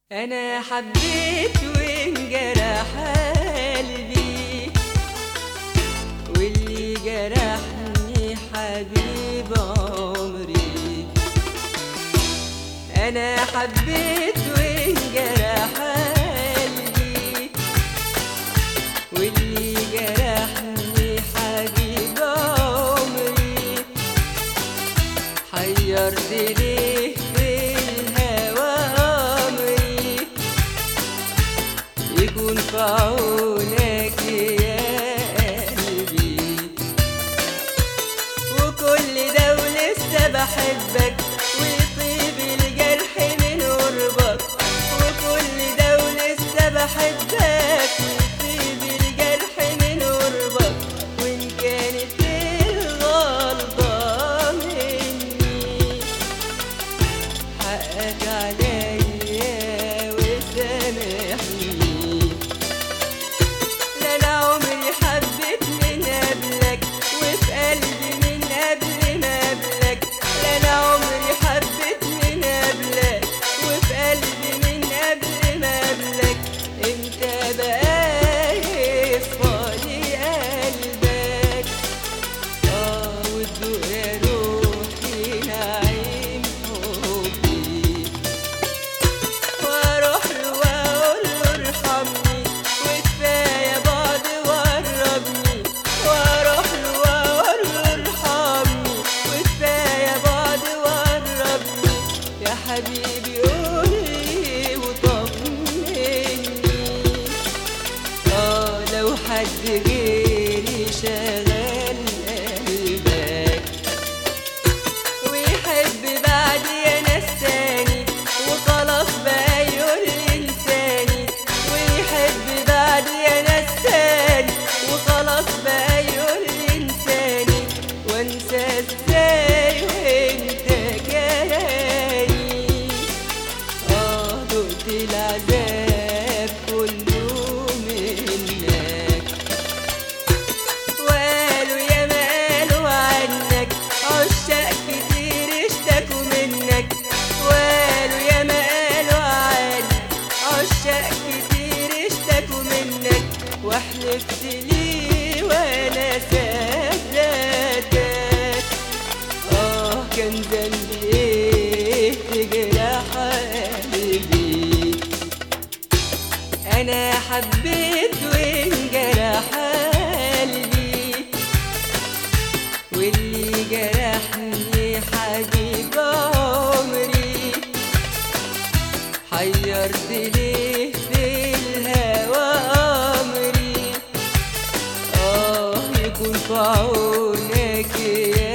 أنا حبيت وانجرح قلبي واللي جرحني حبيب عمري أنا حبيت وانجرح قلبي واللي جرحني حبيب عمري حيرت ليه في الهوى أمري يكون في عونك يا قلبي وكل ده ولسه بحبك ويطيب الجرح من قربك وكل ده ولسه بحبك ويطيب الجرح من قربك وإن كانت الغلطة مني حقك عليا وسامحني لا انا عمري حبيت من قبلك وفي قلبي من قبل ما قبلك لا انا عمري حبيت من قبلك وفي قلبي من قبل ما قبلك انت بقى يصفالي قلبك اه وتدوق يا روحي نعيم حبي واروح له واقول له ارحمني وكفايه بعد وقربني واروح له واقول له ارحمني وكفايه بعد وقربني يا حبيبي قولي وطمني اه لو حد غيري شغال قلبك ويحب بعدي ناس تاني وخلاص بقى يقول لي انساني ويحب بعدي ناس تاني وخلاص بقى يقول لي انساني وانسى ازاي وانت جاي اه دقت العذاب كله منك وقالوا يا ما قالوا عنك عشاق كتير اشتكوا منك وقالوا يا ما قالوا عنك عشاق كتير اشتكوا منك وحلفت لي وانا صدقتك اه كان ذنبي ايه تجرح قلبي انا حبيت وانجرح قلبي واللي جرحني حبيب عمري حيرت ليه في الهوى امري اه يكون في عونك يا